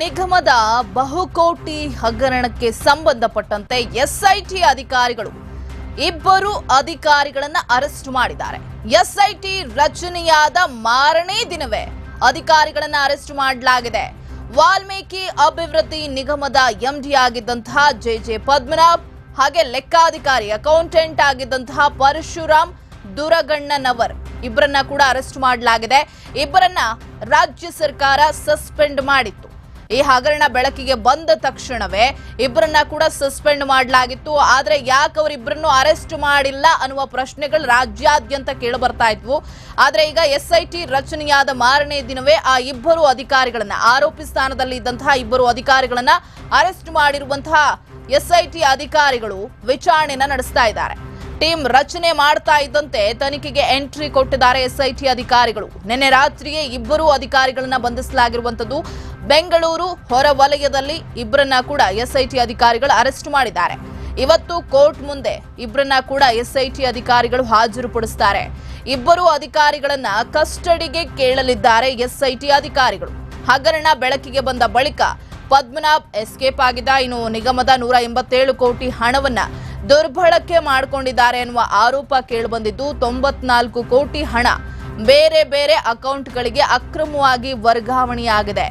ನಿಗಮದ ಬಹುಕೋಟಿ ಹಗರಣಕ್ಕೆ ಸಂಬಂಧಪಟ್ಟಂತೆ ಎಸ್ಐಟಿ ಅಧಿಕಾರಿಗಳು ಇಬ್ಬರು ಅಧಿಕಾರಿಗಳನ್ನ ಅರೆಸ್ಟ್ ಮಾಡಿದ್ದಾರೆ ಎಸ್ಐಟಿ ರಚನೆಯಾದ ಮಾರನೇ ದಿನವೇ ಅಧಿಕಾರಿಗಳನ್ನ ಅರೆಸ್ಟ್ ಮಾಡಲಾಗಿದೆ ವಾಲ್ಮೀಕಿ ಅಭಿವೃದ್ಧಿ ನಿಗಮದ ಎಂಡಿ ಆಗಿದ್ದಂತಹ ಜೆ ಜೆ ಪದ್ಮನಾಭ್ ಹಾಗೆ ಲೆಕ್ಕಾಧಿಕಾರಿ ಅಕೌಂಟೆಂಟ್ ಆಗಿದ್ದಂತಹ ಪರಶುರಾಮ್ ದುರಗಣ್ಣನವರ್ ಇಬ್ಬರನ್ನ ಕೂಡ ಅರೆಸ್ಟ್ ಮಾಡಲಾಗಿದೆ ಇಬ್ಬರನ್ನ ರಾಜ್ಯ ಸರ್ಕಾರ ಸಸ್ಪೆಂಡ್ ಮಾಡಿತ್ತು ಈ ಹಗರಣ ಬೆಳಕಿಗೆ ಬಂದ ತಕ್ಷಣವೇ ಇಬ್ಬರನ್ನ ಕೂಡ ಸಸ್ಪೆಂಡ್ ಮಾಡಲಾಗಿತ್ತು ಆದ್ರೆ ಯಾಕೆ ಅವರಿಬ್ಬರನ್ನು ಅರೆಸ್ಟ್ ಮಾಡಿಲ್ಲ ಅನ್ನುವ ಪ್ರಶ್ನೆಗಳು ರಾಜ್ಯಾದ್ಯಂತ ಕೇಳಿ ಬರ್ತಾ ಇದ್ವು ಆದ್ರೆ ಈಗ ಎಸ್ಐಟಿ ರಚನೆಯಾದ ಮಾರನೇ ದಿನವೇ ಆ ಇಬ್ಬರು ಅಧಿಕಾರಿಗಳನ್ನ ಆರೋಪಿ ಸ್ಥಾನದಲ್ಲಿ ಇದ್ದಂತಹ ಇಬ್ಬರು ಅಧಿಕಾರಿಗಳನ್ನ ಅರೆಸ್ಟ್ ಮಾಡಿರುವಂತಹ ಎಸ್ಐಟಿ ಅಧಿಕಾರಿಗಳು ವಿಚಾರಣೆಯನ್ನ ನಡೆಸ್ತಾ ಇದ್ದಾರೆ ಟೀಮ್ ರಚನೆ ಮಾಡ್ತಾ ಇದ್ದಂತೆ ತನಿಖೆಗೆ ಎಂಟ್ರಿ ಕೊಟ್ಟಿದ್ದಾರೆ ಎಸ್ಐಟಿ ಅಧಿಕಾರಿಗಳು ನಿನ್ನೆ ರಾತ್ರಿಯೇ ಇಬ್ಬರು ಅಧಿಕಾರಿಗಳನ್ನ ಬಂಧಿಸಲಾಗಿರುವಂತದ್ದು ಬೆಂಗಳೂರು ಹೊರವಲಯದಲ್ಲಿ ಇಬ್ಬರನ್ನ ಕೂಡ ಎಸ್ಐಟಿ ಅಧಿಕಾರಿಗಳು ಅರೆಸ್ಟ್ ಮಾಡಿದ್ದಾರೆ ಇವತ್ತು ಕೋರ್ಟ್ ಮುಂದೆ ಇಬ್ಬರನ್ನ ಕೂಡ ಎಸ್ಐಟಿ ಅಧಿಕಾರಿಗಳು ಹಾಜರುಪಡಿಸ್ತಾರೆ ಇಬ್ಬರು ಅಧಿಕಾರಿಗಳನ್ನ ಕಸ್ಟಡಿಗೆ ಕೇಳಲಿದ್ದಾರೆ ಎಸ್ಐಟಿ ಅಧಿಕಾರಿಗಳು ಹಗರಣ ಬೆಳಕಿಗೆ ಬಂದ ಬಳಿಕ ಪದ್ಮನಾಭ್ ಎಸ್ಕೇಪ್ ಆಗಿದ್ದ ಇನ್ನು ನಿಗಮದ ನೂರ ಎಂಬತ್ತೇಳು ಕೋಟಿ ಹಣವನ್ನ ದುರ್ಬಳಕೆ ಮಾಡಿಕೊಂಡಿದ್ದಾರೆ ಎನ್ನುವ ಆರೋಪ ಕೇಳಿಬಂದಿದ್ದು ತೊಂಬತ್ನಾಲ್ಕು ಕೋಟಿ ಹಣ ಬೇರೆ ಬೇರೆ ಅಕೌಂಟ್ಗಳಿಗೆ ಅಕ್ರಮವಾಗಿ ವರ್ಗಾವಣೆಯಾಗಿದೆ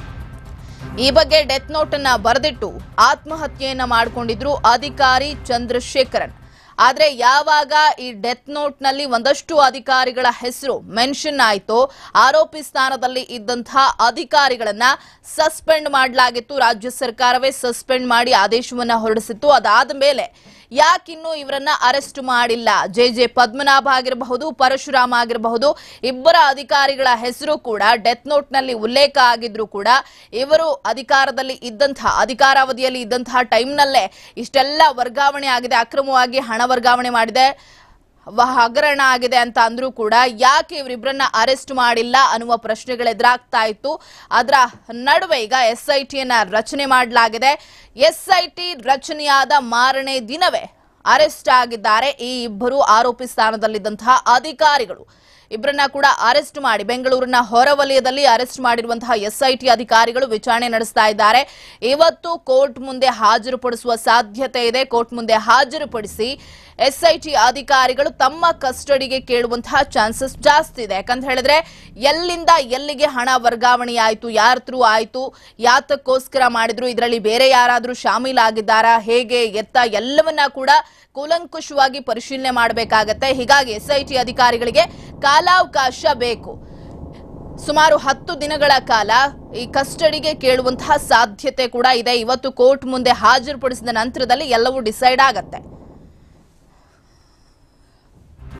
ಈ ಬಗ್ಗೆ ಡೆತ್ ನೋಟ್ ಅನ್ನ ಬರೆದಿಟ್ಟು ಆತ್ಮಹತ್ಯೆಯನ್ನ ಮಾಡಿಕೊಂಡಿದ್ರು ಅಧಿಕಾರಿ ಚಂದ್ರಶೇಖರನ್ ಆದ್ರೆ ಯಾವಾಗ ಈ ಡೆತ್ ನೋಟ್ ನಲ್ಲಿ ಒಂದಷ್ಟು ಅಧಿಕಾರಿಗಳ ಹೆಸರು ಮೆನ್ಷನ್ ಆಯ್ತೋ ಆರೋಪಿ ಸ್ಥಾನದಲ್ಲಿ ಇದ್ದಂತಹ ಅಧಿಕಾರಿಗಳನ್ನ ಸಸ್ಪೆಂಡ್ ಮಾಡಲಾಗಿತ್ತು ರಾಜ್ಯ ಸರ್ಕಾರವೇ ಸಸ್ಪೆಂಡ್ ಮಾಡಿ ಆದೇಶವನ್ನ ಹೊರಡಿಸಿತ್ತು ಅದಾದ ಮೇಲೆ ಯಾಕಿನ್ನು ಇವರನ್ನ ಅರೆಸ್ಟ್ ಮಾಡಿಲ್ಲ ಜೆ ಜೆ ಪದ್ಮನಾಭ ಆಗಿರಬಹುದು ಪರಶುರಾಮ್ ಆಗಿರಬಹುದು ಇಬ್ಬರ ಅಧಿಕಾರಿಗಳ ಹೆಸರು ಕೂಡ ಡೆತ್ ನೋಟ್ ನಲ್ಲಿ ಉಲ್ಲೇಖ ಆಗಿದ್ರು ಕೂಡ ಇವರು ಅಧಿಕಾರದಲ್ಲಿ ಇದ್ದಂತಹ ಅಧಿಕಾರಾವಧಿಯಲ್ಲಿ ಇದ್ದಂತಹ ಟೈಮ್ನಲ್ಲೇ ಇಷ್ಟೆಲ್ಲ ವರ್ಗಾವಣೆ ಆಗಿದೆ ಅಕ್ರಮವಾಗಿ ಹಣ ವರ್ಗಾವಣೆ ಮಾಡಿದೆ ವ- ಹಗರಣ ಆಗಿದೆ ಅಂತ ಅಂದ್ರೂ ಕೂಡ ಯಾಕೆ ಇವರಿಬ್ಬರನ್ನ ಅರೆಸ್ಟ್ ಮಾಡಿಲ್ಲ ಅನ್ನುವ ಪ್ರಶ್ನೆಗಳು ಎದುರಾಗ್ತಾ ಇತ್ತು ಅದರ ನಡುವೆ ಈಗ ಎಸ್ ಐ ಟಿಯನ್ನ ರಚನೆ ಮಾಡಲಾಗಿದೆ ಎಸ್ ಐ ಟಿ ರಚನೆಯಾದ ಮಾರನೇ ದಿನವೇ ಅರೆಸ್ಟ್ ಆಗಿದ್ದಾರೆ ಈ ಇಬ್ಬರು ಆರೋಪಿ ಸ್ಥಾನದಲ್ಲಿದ್ದಂತಹ ಅಧಿಕಾರಿಗಳು ಇಬ್ಬರನ್ನ ಕೂಡ ಅರೆಸ್ಟ್ ಮಾಡಿ ಬೆಂಗಳೂರಿನ ಹೊರವಲಯದಲ್ಲಿ ಅರೆಸ್ಟ್ ಮಾಡಿರುವಂತಹ ಎಸ್ಐಟಿ ಅಧಿಕಾರಿಗಳು ವಿಚಾರಣೆ ನಡೆಸ್ತಾ ಇದ್ದಾರೆ ಇವತ್ತು ಕೋರ್ಟ್ ಮುಂದೆ ಹಾಜರುಪಡಿಸುವ ಸಾಧ್ಯತೆ ಇದೆ ಕೋರ್ಟ್ ಮುಂದೆ ಹಾಜರುಪಡಿಸಿ ಎಸ್ಐಟಿ ಅಧಿಕಾರಿಗಳು ತಮ್ಮ ಕಸ್ಟಡಿಗೆ ಕೇಳುವಂತಹ ಚಾನ್ಸಸ್ ಜಾಸ್ತಿ ಇದೆ ಯಾಕಂತ ಹೇಳಿದ್ರೆ ಎಲ್ಲಿಂದ ಎಲ್ಲಿಗೆ ಹಣ ವರ್ಗಾವಣೆ ಆಯ್ತು ಯಾರ ಥ್ರೂ ಆಯ್ತು ಯಾತಕ್ಕೋಸ್ಕರ ಮಾಡಿದ್ರು ಇದರಲ್ಲಿ ಬೇರೆ ಯಾರಾದ್ರೂ ಶಾಮೀಲಾಗಿದ್ದಾರಾ ಹೇಗೆ ಎತ್ತ ಎಲ್ಲವನ್ನ ಕೂಡ ಕೂಲಂಕುಷವಾಗಿ ಪರಿಶೀಲನೆ ಮಾಡಬೇಕಾಗತ್ತೆ ಹೀಗಾಗಿ ಎಸ್ಐಟಿ ಅಧಿಕಾರಿಗಳಿಗೆ ಕಾಲಾವಕಾಶ ಬೇಕು ಸುಮಾರು ಹತ್ತು ದಿನಗಳ ಕಾಲ ಈ ಕಸ್ಟಡಿಗೆ ಕೇಳುವಂತಹ ಸಾಧ್ಯತೆ ಕೂಡ ಇದೆ ಇವತ್ತು ಕೋರ್ಟ್ ಮುಂದೆ ಹಾಜರುಪಡಿಸಿದ ನಂತರದಲ್ಲಿ ಎಲ್ಲವೂ ಡಿಸೈಡ್ ಆಗತ್ತೆ